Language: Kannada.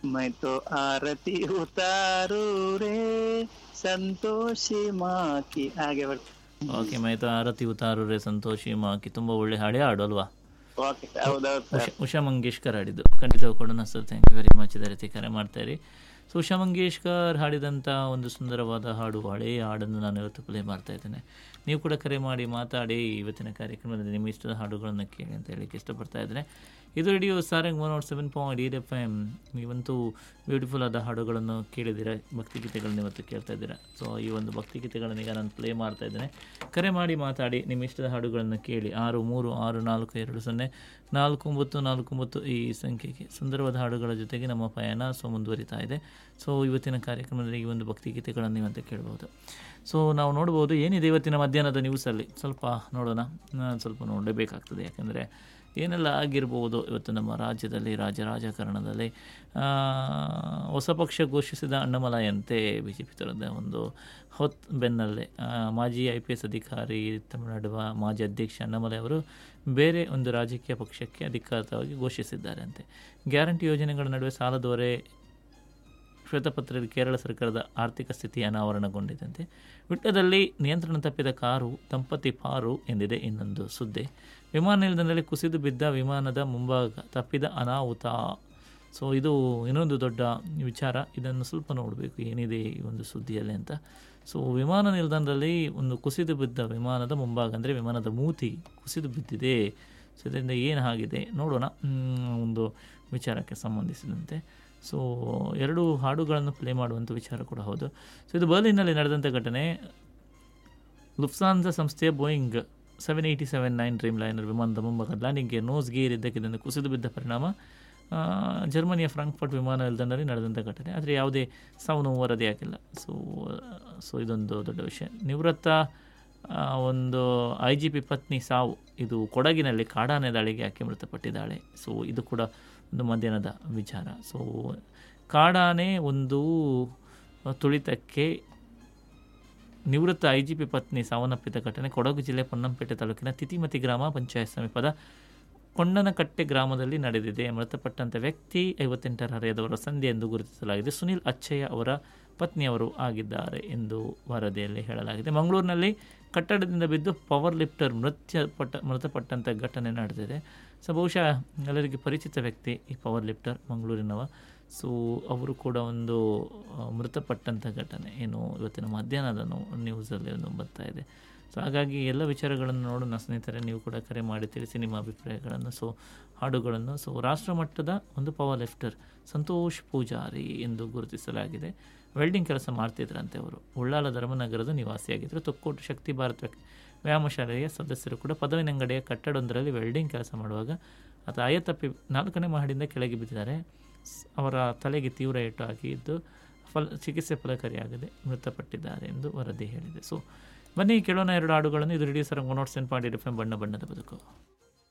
मैं तो आरती उतारू रे ಸಂತೋಷಿ ಮಾಕಿ ಹಾಗೆ ಬರ್ತದೆ ಓಕೆ ಮೈತ ಆರತಿ ಉತಾರು ರೇ ಸಂತೋಷಿ ಮಾಕಿ ತುಂಬ ಒಳ್ಳೆ ಹಾಡೇ ಹಾಡು ಅಲ್ವಾ ಓಕೆ ಹೌದೌದು ಸರ್ ಉಷಾ ಉಷಾ ಮಂಗೇಶ್ಕರ್ ಹಾಡಿದ್ದು ಖಂಡಿತ ಕೂಡ sir thank you very much ಇದೇ ರೀತಿ ಕರೆ ಮಾಡ್ತಾಯಿರಿ ಸೊ ಉಷಾ ಮಂಗೇಶ್ಕರ್ ಹಾಡಿದಂಥ ಒಂದು ಸುಂದರವಾದ ಹಾಡು ಹಳೆಯ ಹಾಡನ್ನು ನಾನು ಇವತ್ತು ಪ್ಲೇ ಮಾಡ್ತಾ ಇದ್ದೇನೆ ನೀವು ಕೂಡ ಕರೆ ಮಾಡಿ ಮಾತಾಡಿ ಇವತ್ತಿನ ಕಾರ್ಯಕ್ರಮದಲ್ಲಿ ನಿಮ್ಮ ಇಷ್ಟದ ಹಾಡುಗಳನ್ನು ಕೇಳಿ ಅಂತ ಹೇಳಕ್ಕೆ ಇಷ್ಟಪಡ್ತಾ ಇದ್ದೇನೆ ಇದು radio Sarang one nought seven point eight F M ನೀವಂತೂ ಬ್ಯೂಟಿಫುಲ್ ಆದ ಹಾಡುಗಳನ್ನು ಕೇಳಿದ್ದೀರಾ ಭಕ್ತಿಗೀತೆಗಳನ್ನು ಇವತ್ತು ಕೇಳ್ತಾ ಇದ್ದೀರಾ ಸೊ ಈ ಒಂದು ಭಕ್ತಿಗೀತೆಗಳನ್ನು ಈಗ ನಾನು ಪ್ಲೇ ಮಾಡ್ತಾ ಇದ್ದೇನೆ ಕರೆ ಮಾಡಿ ಮಾತಾಡಿ ನಿಮ್ಮ ಇಷ್ಟದ ಹಾಡುಗಳನ್ನು ಕೇಳಿ ಆರು ಮೂರು ಆರು ನಾಲ್ಕು ಎರಡು ಸೊನ್ನೆ ನಾಲ್ಕು ಒಂಬತ್ತು ನಾಲ್ಕು ಒಂಬತ್ತು ಈ ಸಂಖ್ಯೆಗೆ ಸುಂದರವಾದ ಹಾಡುಗಳ ಜೊತೆಗೆ ನಮ್ಮ ಪಯಣ ಸೊ ಮುಂದುವರಿತಾ ಇದೆ ಸೊ ಇವತ್ತಿನ ಕಾರ್ಯಕ್ರಮದಲ್ಲಿ ಈ ಒಂದು ಭಕ್ತಿಗೀತೆಗಳನ್ನು ನೀವಂತ ಕೇಳ್ಬೋದು ಸೊ ನಾವು ನೋಡ್ಬೋದು ಏನಿದೆ ಇವತ್ತಿನ ಮಧ್ಯಾಹ್ನದ ನ್ಯೂಸಲ್ಲಿ ಸ್ವಲ್ಪ ನೋಡೋಣ ನಾನು ಸ್ವಲ್ಪ ನೋಡಲೇಬೇಕಾಗ್ತದೆ ಯಾಕಂದರೆ ಏನೆಲ್ಲ ಆಗಿರ್ಬೋದು ಇವತ್ತು ನಮ್ಮ ರಾಜ್ಯದಲ್ಲಿ ರಾಜ್ಯ ರಾಜಕಾರಣದಲ್ಲಿ ಆ, ಹೊಸ ಪಕ್ಷ ಘೋಷಿಸಿದ ಅಣ್ಣಮಲಯಂತೆ ಬಿ ಜೆ ಪಿ ತರದ ಒಂದು ಹೊತ್ ಬೆನ್ನಲ್ಲೇ ಆ, ಮಾಜಿ ಐ ಪಿ ಎಸ್ ಅಧಿಕಾರಿ ತಮಿಳುನಾಡು ಮಾಜಿ ಅಧ್ಯಕ್ಷ ಅಣ್ಣಮಲೈ ಅವರು ಬೇರೆ ಒಂದು ರಾಜಕೀಯ ಪಕ್ಷಕ್ಕೆ ಅಧಿಕಾರವಾಗಿ ಘೋಷಿಸಿದ್ದಾರೆ ಅಂತೆ ಗ್ಯಾರಂಟಿ ಯೋಜನೆಗಳ ನಡುವೆ ಸಾಲದೊರೆ ಶ್ವೇತಪತ್ರದಲ್ಲಿ ಕೇರಳ ಸರ್ಕಾರದ ಆರ್ಥಿಕ ಸ್ಥಿತಿ ಅನಾವರಣಗೊಂಡಿದಂತೆ ವಿಟ್ಟದಲ್ಲಿ ನಿಯಂತ್ರಣ ತಪ್ಪಿದ ಕಾರು ದಂಪತಿ ಪಾರು ಎಂದಿದೆ ಇನ್ನೊಂದು ಸುದ್ದಿ ವಿಮಾನ ನಿಲ್ದಾಣದಲ್ಲಿ ಕುಸಿದು ಬಿದ್ದ ವಿಮಾನದ ಮುಂಭಾಗ ತಪ್ಪಿದ ಅನಾಹುತ ಸೊ ಇದು ಇನ್ನೊಂದು ದೊಡ್ಡ ವಿಚಾರ ಇದನ್ನು ಸ್ವಲ್ಪ ನೋಡಬೇಕು ಏನಿದೆ ಈ ಒಂದು ಸುದ್ದಿಯಲ್ಲಿ ಅಂತ ಸೊ ವಿಮಾನ ನಿಲ್ದಾಣದಲ್ಲಿ ಒಂದು ಕುಸಿದು ಬಿದ್ದ ವಿಮಾನದ ಮುಂಭಾಗ ಅಂದರೆ ವಿಮಾನದ ಮೂತಿ ಕುಸಿದು ಬಿದ್ದಿದೆ ಸೊ ಇದರಿಂದ ಏನು ಆಗಿದೆ ನೋಡೋಣ ಮ್, ಒಂದು ವಿಚಾರಕ್ಕೆ ಸಂಬಂಧಿಸಿದಂತೆ ಸೊ ಎರಡು ಹಾಡುಗಳನ್ನು ಪ್ಲೇ ಮಾಡುವಂಥ ವಿಚಾರ ಕೂಡ ಹೌದು ಸೊ ಇದು ಬರ್ಲಿನ್ನಲ್ಲಿ ನಡೆದಂಥ ಘಟನೆ ಲುಫ್ಸಾನ್ಸ ಸಂಸ್ಥೆಯ Boeing seven eighty seven nine Dreamliner ವಿಮಾನದ ಮುಂಭಾಗ ಲ್ಯಾಂಡಿಂಗ್ಗೆ ನೋಸ್ ಗೇರ್ ಇದ್ದಕ್ಕಿದ್ದಂತೆ ಕುಸಿದು ಬಿದ್ದ ಪರಿಣಾಮ ಆ, ಜರ್ಮನಿಯ ಫ್ರಾಂಕ್ಫರ್ಟ್ ವಿಮಾನ ನಿಲ್ದಾಣದಲ್ಲಿ ನಡೆದಂಥ ಘಟನೆ ಆದರೆ ಯಾವುದೇ ಸಾವು ನೋವು ವರದಿಯಾಗಿಲ್ಲ ಸೊ ಸೊ ಇದೊಂದು ದೊಡ್ಡ ವಿಷಯ ನಿವೃತ್ತ ಆ, ಒಂದು ಐ ಜಿ ಪಿ ಪತ್ನಿ ಸಾವು ಇದು ಕೊಡಗಿನಲ್ಲಿ ಕಾಡಾನೆ ದಾಳಿಗೆ ಆಕೆ ಮೃತಪಟ್ಟಿದ್ದಾಳೆ ಸೊ ಇದು ಕೂಡ ಒಂದು ಮಧ್ಯಾಹ್ನದ ವಿಚಾರ ಸೊ ಕಾಡಾನೆ ಒಂದು ತುಳಿತಕ್ಕೆ ನಿವೃತ್ತ ಐ ಜಿ ಪಿ ಪತ್ನಿ ಸಾವನ್ನಪ್ಪಿದ ಘಟನೆ ಕೊಡಗು ಜಿಲ್ಲೆ ಪೊನ್ನಂಪೇಟೆ ತಾಲೂಕಿನ ತಿತಿಮತಿ ಗ್ರಾಮ ಪಂಚಾಯತ್ ಸಮೀಪದ ಕೊಂಡನಕಟ್ಟೆ ಗ್ರಾಮದಲ್ಲಿ ನಡೆದಿದೆ ಮೃತಪಟ್ಟಂಥ ವ್ಯಕ್ತಿ ಐವತ್ತೆಂಟರ ಹರೆಯದವರ ಸಂಧಿ ಎಂದು ಗುರುತಿಸಲಾಗಿದೆ ಸುನಿಲ್ ಅಚ್ಚಯ್ಯ ಅವರ ಪತ್ನಿಯವರು ಆಗಿದ್ದಾರೆ ಎಂದು ವರದಿಯಲ್ಲಿ ಹೇಳಲಾಗಿದೆ ಮಂಗಳೂರಿನಲ್ಲಿ ಕಟ್ಟಡದಿಂದ ಬಿದ್ದು ಪವರ್ ಲಿಫ್ಟರ್ ಮೃತ್ಯಪಟ್ಟ ಮೃತಪಟ್ಟಂಥ ಘಟನೆ ನಡೆದಿದೆ ಸೊ ಬಹುಶಃ ಎಲ್ಲರಿಗೆ ಪರಿಚಿತ ವ್ಯಕ್ತಿ ಈ ಪವರ್ ಲಿಫ್ಟರ್ ಮಂಗಳೂರಿನವ ಸೊ ಅವರು ಕೂಡ ಒಂದು ಆ, ಮೃತಪಟ್ಟಂಥ ಘಟನೆ ಏನು ಇವತ್ತಿನ ಮಧ್ಯಾಹ್ನದ ನೋ- ನ್ಯೂಸಲ್ಲಿ ಒಂದು ಬರ್ತಾ ಇದೆ ಸೊ ಹಾಗಾಗಿ ಎಲ್ಲ ವಿಚಾರಗಳನ್ನು ನೋಡೋಣ ಸ್ನೇಹಿತರೆ ನೀವು ಕೂಡ ಕರೆ ಮಾಡಿ ತಿಳಿಸಿ ನಿಮ್ಮ ಅಭಿಪ್ರಾಯಗಳನ್ನು ಸೊ ಹಾಡುಗಳನ್ನು ಸೊ ರಾಷ್ಟ್ರಮಟ್ಟದ ಒಂದು ಪವರ್ ಲಿಫ್ಟರ್ ಸಂತೋಷ್ ಪೂಜಾರಿ ಎಂದು ಗುರುತಿಸಲಾಗಿದೆ ವೆಲ್ಡಿಂಗ್ ಕೆಲಸ ಮಾಡ್ತಿದ್ರಂತೆ ಅವರು ಉಳ್ಳಾಲ ಧರ್ಮನಗರದ ನಿವಾಸಿಯಾಗಿದ್ದರು ತೊಕ್ಕೋಟು ಶಕ್ತಿ ಭಾರತ್ ವ್ಯ- ವ್ಯಾಯಾಮ ಶಾಲೆಯ ಸದಸ್ಯರು ಕೂಡ ಪದವಿನಂಗಡಿಯ ಕಟ್ಟಡವೊಂದರಲ್ಲಿ ವೆಲ್ಡಿಂಗ್ ಕೆಲಸ ಮಾಡುವಾಗ ಆತ ಆಯತಪ್ಪಿ ನಾಲ್ಕನೇ ಮಹಡಿಯಿಂದ ಕೆಳಗೆ ಬಿದ್ದಿದ್ದಾರೆ ಸ್- ಅವರ ತಲೆಗೆ ತೀವ್ರ ಏಟು ಆಗಿದ್ದು ಫಲ ಚಿಕಿತ್ಸೆ ಫಲಕಾರಿಯಾಗದೆ ಮೃತಪಟ್ಟಿದ್ದಾರೆ ಎಂದು ವರದಿ ಹೇಳಿದೆ ಸೊ ಬನ್ನಿ ಕೇಳೋಣ ಎರಡು ಹಾಡುಗಳನ್ನು ಇದು ರೇಡಿಯೋ ಸರ್ one nought seven point F M ಬಣ್ಣ ಬಣ್ಣದ ಬದುಕು